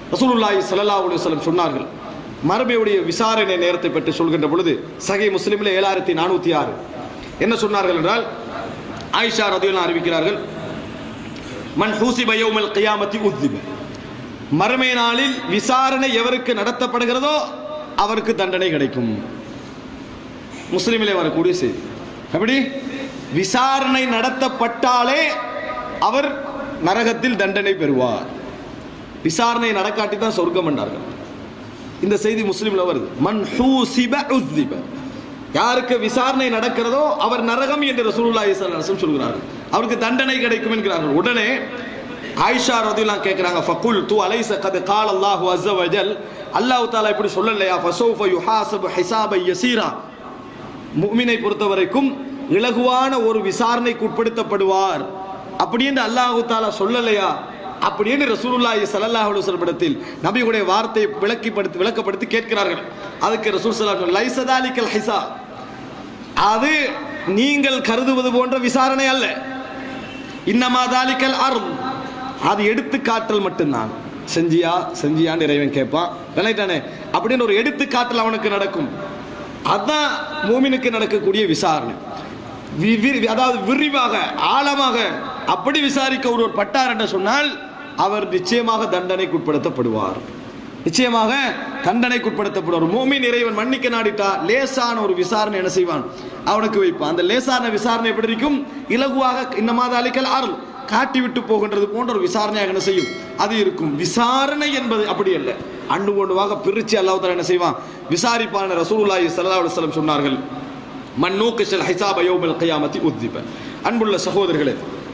ரசூலுல்லாஹி ஸல்லல்லாஹு அலைஹி வஸல்லம் சொன்னார்கள் மரபையுடைய விசாரணை நேரத்தை பற்றி சொல்கின்ற பொழுது சகை முஸ்லிமில் ஏழாயிரத்தி நானூற்றி ஆறு என்ன சொன்னார்கள் என்றால் ஆயிஷா ரதியுல்லா அறிவிக்கிறார்கள் மன் ஹூசிப யௌமல் கியாமத்தி உத்திப மறுமை நாளில் விசாரணை எவருக்கு நடத்தப்படுகிறதோ அவருக்கு தண்டனை கிடைக்கும் முஸ்லிமிலே வரக்கூடிய செய்தி எப்படி விசாரணை நடத்தப்பட்டாலே அவர் நரகத்தில் தண்டனை பெறுவார் விசாரணை நடக்காட்டி தான் சொர்க்கம் என்றார்கள் இந்த செய்தி முஸ்லிம்ல வருது மன் ஹூசிப உஸ்திப யாருக்கு விசாரணை நடக்கிறதோ அவர் நரகம் என்று ரசூலுல்லாஹி ஸல்லல்லாஹு அலைஹி வஸல்லம் சொல்கிறார்கள் அவருக்கு தண்டனை கிடைக்கும் என்கிறார்கள் உடனே ஆயிஷா ரதியல்லாஹு கேக்குறாங்க ஃபகுல் து அலைஸ கத் கால் அல்லாஹு அஸ்ஸ வஜல் அல்லாஹ் தஆலா இப்படி சொல்லலையா ஃபசௌஃப யுஹாசபு ஹிசாப யசீரா முஃமினை பொறுத்தவரைக்கும் இலகுவான ஒரு விசாரணைக்கு உட்படுத்தப்படுவார் அப்படின்னு அல்லாஹு தாலா சொல்லலையா அப்படின்னு ரசூலுல்லாஹி ஸல்லல்லாஹு அலைஹி வஸல்லம் இடத்தில் நபியுடைய வார்த்தையை விளக்கிப்படுத்தி விளக்கப்படுத்தி கேட்கிறார்கள் அதுக்கு ரசூல் ஸல்லல்லாஹு அலைஹி வஸல்லம் லைஸதாலிக்கல் ஹிசா அது நீங்கள் கருதுவது போன்ற விசாரணை அல்ல இன்னமா தாலிக்கல் அர்ம் அது எடுத்துக்காட்டல் மட்டும்தான் செஞ்சியா செஞ்சியான்னு இறைவன் கேட்பான் விளையாட்டானே அப்படின்னு ஒரு எடுத்துக்காட்டல் அவனுக்கு நடக்கும் அதான் மூமினுக்கு நடக்கக்கூடிய விசாரணை வி- வி- அதாவது விரிவாக ஆழமாக அப்படி விசாரிக்க ஒருவர் பட்டார் என்று சொன்னால் அவர் நிச்சயமாக தண்டனைக்கு உட்படுத்தப்படுவார் நிச்சயமாக தண்டனைக்கு உட்படுத்தப்படுவார் மூமின் இறைவன் மன்னிக்க நாடிட்டா லேசான ஒரு விசாரணை என்ன செய்வான் அவனுக்கு வைப்பான் அந்த லேசான விசாரணை எப்படி இருக்கும் இலகுவாக இந்த மாத அளிக்கல் அருள் காட்டி விட்டு போகின்றது போன்ற ஒரு விசாரணையாக என்ன செய்யும் அது இருக்கும் விசாரணை என்பது அப்படி அல்ல அண்டு ஒன்றுவாக பிரிச்சு அல்லாஹ் என்ன செய்வான் விசாரிப்பான ரசூலுல்லாஹி ஸல்லல்லாஹு அலைஹி வஸல்லம் சொன்னார்கள் மன்னூக்கஷல் ஹிசாப யௌமல் கியாமத்தி உத்திப அன்புள்ள சகோதரர்களே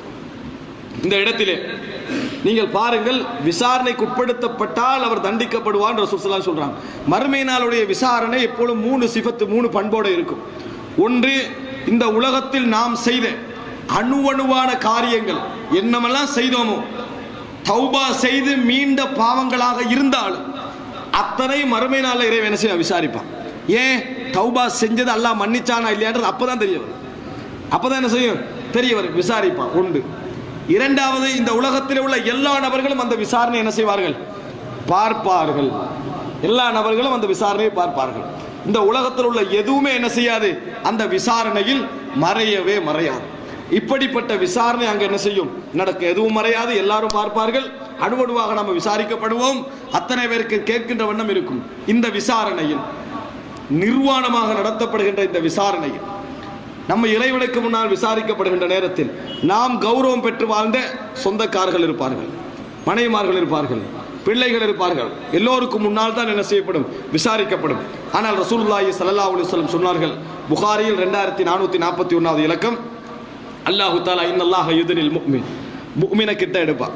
இந்த இடத்திலே நீங்கள் பாருங்கள் விசாரணைக்கு உட்படுத்தப்பட்டால் அவர் தண்டிக்கப்படுவார் ரசூல் ஸல்லல்லாஹு அலைஹி சொல்றாங்க மறுமை நாளுடைய விசாரணை எப்பொழுதும் மூணு சிஃபத்து மூணு பண்போடு இருக்கும் ஒன்று இந்த உலகத்தில் நாம் செய்த அணுவணுவான காரியங்கள் என்னமெல்லாம் செய்தோமோ தௌபா செய்து மீண்ட பாவங்களாக இருந்தாலும் அத்தனை மறுமை நாளில் இறைவன் என்ன செய்ய விசாரிப்பான் ஏன் தௌபா செஞ்சது அல்லாஹ் மன்னிச்சானா இல்லையான்றது அப்பதான் தெரிய வரும் அப்பதான் என்ன செய்யும் தெரிய வரும் விசாரிப்பான் உண்டு இரண்டாவது இந்த உலகத்தில் உள்ள எல்லா நபர்களும் அந்த விசாரணை என்ன செய்வார்கள் பார்ப்பார்கள் எல்லா நபர்களும் அந்த விசாரணையை பார்ப்பார்கள் இந்த உலகத்தில் உள்ள எதுவுமே என்ன செய்யாது அந்த விசாரணையில் மறையவே மறையாது இப்படிப்பட்ட விசாரணை அங்க என்ன செய்யும் நடக்கும் எதுவும் மறையாது எல்லாரும் பார்ப்பார்கள் அணுவணுவாக நம்ம விசாரிக்கப்படுவோம் அத்தனை பேருக்கு கேட்கின்ற வண்ணம் இருக்கும் இந்த விசாரணையில் நிர்வாணமாக நடத்தப்படுகின்ற இந்த விசாரணையில் நம்ம இறைவனுக்கு முன்னால் விசாரிக்கப்படுகின்ற நேரத்தில் நாம் கௌரவம் பெற்று வாழ்ந்த சொந்தக்காரர்கள் இருப்பார்கள் மனைவிமார்கள் இருப்பார்கள் பிள்ளைகள் இருப்பார்கள் எல்லோருக்கும் முன்னால் தான் என்ன செய்யப்படும் விசாரிக்கப்படும் ஆனால் ரசூலுல்லாஹி ஸல்லல்லாஹு அலைஹி வஸல்லம் சொன்னார்கள் புகாரியில் ரெண்டாயிரத்தி நானூற்றி நாற்பத்தி ஒன்றாவது இலக்கம் அல்லாஹு தாலா இன்னல்லாஹ யுதனில் முக்மின் முக்மினை கிட்ட எடுப்பான்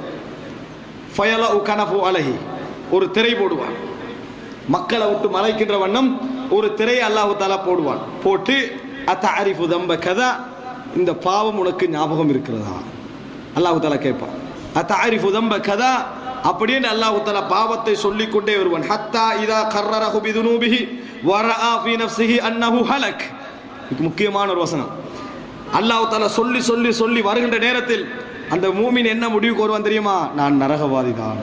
ஃபயல கனஃபு அலஹி ஒரு திரை போடுவான் மக்களை விட்டு மறைக்கின்ற வண்ணம் ஒரு திரையை அல்லாஹு தாலா போடுவான் போட்டு அத்த அரிஃபு தம்ப கதா இந்த பாவம் உனக்கு ஞாபகம் இருக்கிறதா அல்லாஹு தாலா கேட்பான் அத்த அரிஃபு தம்ப கதா அப்படின்னு அல்லாஹு தாலா பாவத்தை சொல்லிக் கொண்டே வருவான் ஹத்தா இதா கர்ரரஹு பிதுனூபிஹி வரஆ ஃபீ நஃப்ஸிஹி அன்னஹு ஹலக் இது முக்கியமான ஒரு வசனம் அல்லாஹ் தாலா சொல்லி சொல்லி சொல்லி வருகின்ற நேரத்தில் அந்த மூமின் என்ன முடிவுக்கு வருவான் தெரியுமா நான் நரகவாதி தான்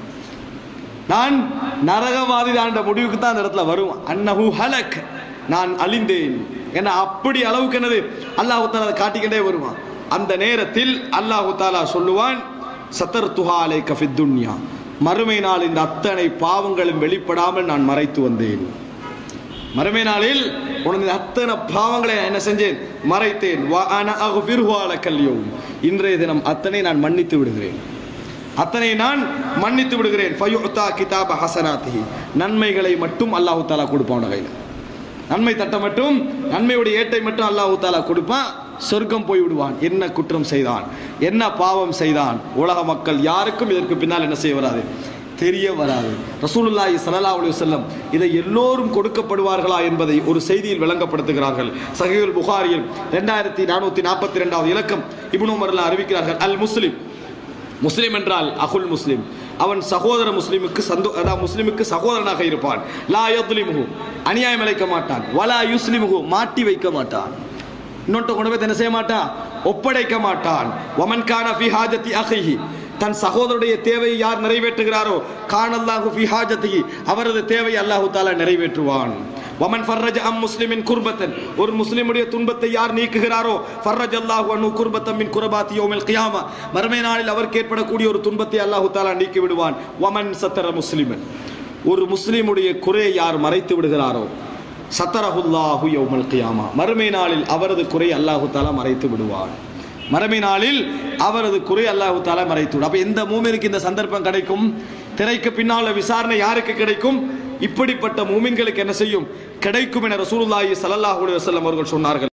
நான் நரகவாதி தான் என்ற முடிவுக்கு தான் அந்த இடத்துல வரும் அன்னஹு ஹலக் நான் அழிந்தேன் என அப்படி அளவுக்கு என்னது அல்லாஹு தாலா அதை காட்டிக்கிட்டே வருவான் அந்த நேரத்தில் அல்லாஹு தாலா சொல்லுவான் சத்தர் துஹாலை கஃபித் துன்யா மறுமை நாள் இந்த அத்தனை பாவங்களும் வெளிப்படாமல் நான் மறைத்து வந்தேன் மறுமை நாளில் உனது அத்தனை பாவங்களை நான் என்ன செஞ்சேன் மறைத்தேன் வ அன அஃபிர்ஹு அலக்கல் யௌம். இன்றைய தினம் அத்தனை நான் மன்னித்து விடுகிறேன் அத்தனை நான் மன்னித்து விடுகிறேன் ஃபயுத்தா கிதாப ஹசனாத்திஹி நன்மைகளை மட்டும் அல்லாஹு தாலா கொடுப்பான் கையில் நன்மை தட்ட மட்டும் நன்மையுடைய ஏட்டை மட்டும் அல்லாஹு தாலா கொடுப்பான் சொர்க்கம் போய் விடுவான் என்ன குற்றம் செய்தான் என்ன பாவம் செய்தான் உலக மக்கள் யாருக்கும் இதற்கு பின்னால் என்ன செய்ய வராது தெரிய வராது ரசூலுல்லாஹி ஸல்லல்லாஹு அலைஹி வஸல்லம் இதை எல்லோரும் கொடுக்கப்படுவார்களா என்பதை ஒரு செய்தியில் விளங்கப்படுத்துகிறார்கள் சஹீஹுல் புகாரியில் ரெண்டாயிரத்தி நானூற்றி நாற்பத்தி ரெண்டாவது இலக்கம் இப்னு உமர்ல அறிவிக்கிறார்கள் அல் முஸ்லிம் முஸ்லிம் என்றால் அகுல் முஸ்லிம் அவன் சகோதர முஸ்லிமுக்கு சந்தோ அதாவது முஸ்லிமுக்கு சகோதரனாக இருப்பான் லா யத்லிமுஹு அநியாயம் இழைக்க மாட்டான் வலா யுஸ்லிமுஹு மாட்டி வைக்க மாட்டான் இன்னொன்று கொண்டு போய் என்ன செய்ய மாட்டான் ஒப்படைக்க மாட்டான் ஒமன் கான ஃபி ஹாஜத்தி அஹிஹி தன் சகோதரருடைய தேவையை யார் நிறைவேற்றுகிறாரோ காணல்லாஹு ஃபி ஹாஜத்திஹி அவரது தேவையை அல்லாஹு தாலா நிறைவேற்றுவான் வமன் ஃபர்ரஜ அம் முஸ்லிமின் குர்பத்தன் ஒரு முஸ்லிமுடைய துன்பத்தை யார் நீக்குகிறாரோ ஃபர்ரஜ் அல்லாஹு அனு குர்பத்தம் மின் குர்பாத்தி யௌமில் கியாமா மறுமை நாளில் அவருக்கு ஏற்படக்கூடிய ஒரு துன்பத்தை அல்லாஹு தாலா நீக்கி விடுவான் வமன் சத்தர முஸ்லிமன் ஒரு முஸ்லிமுடைய குறையை யார் மறைத்து விடுகிறாரோ சத்தரஹுல்லாஹு யௌமல் கியாமா மறுமை நாளில் அவரது குறை அல்லாஹு தாலா மறைத்து விடுவான் மறுமை நாளில் அவரது குறை அல்லாஹு தாலா மறைத்து விடும் அப்ப எந்த மூமினுக்கு இந்த சந்தர்ப்பம் கிடைக்கும் திரைக்கு பின்னால விசாரணை யாருக்கு கிடைக்கும் இப்படிப்பட்ட மூமின்களுக்கு என்ன செய்யும் கிடைக்கும் என ரசூலுல்லாஹி ஸல்லல்லாஹு அலைஹி வஸல்லம் அவர்கள் சொன்னார்கள்